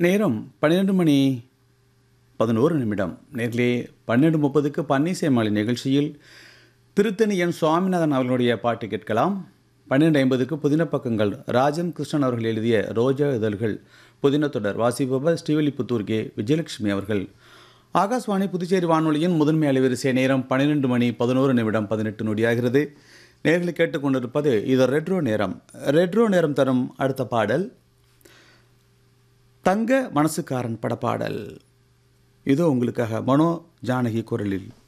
நேரம் பன்னிரெண்டு மணி பதினோரு நிமிடம் நேரிலே பன்னெண்டு முப்பதுக்கு பன்னீசை மாலை நிகழ்ச்சியில் திருத்தணி என் சுவாமிநாதன் அவர்களுடைய பாட்டு கேட்கலாம் பன்னிரெண்டு ஐம்பதுக்கு புதின பக்கங்கள் ராஜன் கிருஷ்ணன் அவர்கள் எழுதிய ரோஜா இதழ்கள் புதின தொடர் வாசிப்பவர் ஸ்ரீவில்லிபுத்தூர் கே விஜயலட்சுமி அவர்கள் ஆகாஷ்வாணி புதுச்சேரி வானொலியின் முதன்மை அலைவரிசை நேரம் பன்னிரெண்டு மணி பதினோரு நிமிடம் பதினெட்டு நொடியாகிறது நேர்களை கேட்டுக்கொண்டிருப்பது இது ரெட்ரோ நேரம் ரெட்ரோ நேரம் தரும் அடுத்த பாடல் தங்க மனசுக்காரன் படப்பாடல் இதோ உங்களுக்காக மனோ ஜானகி குரலில்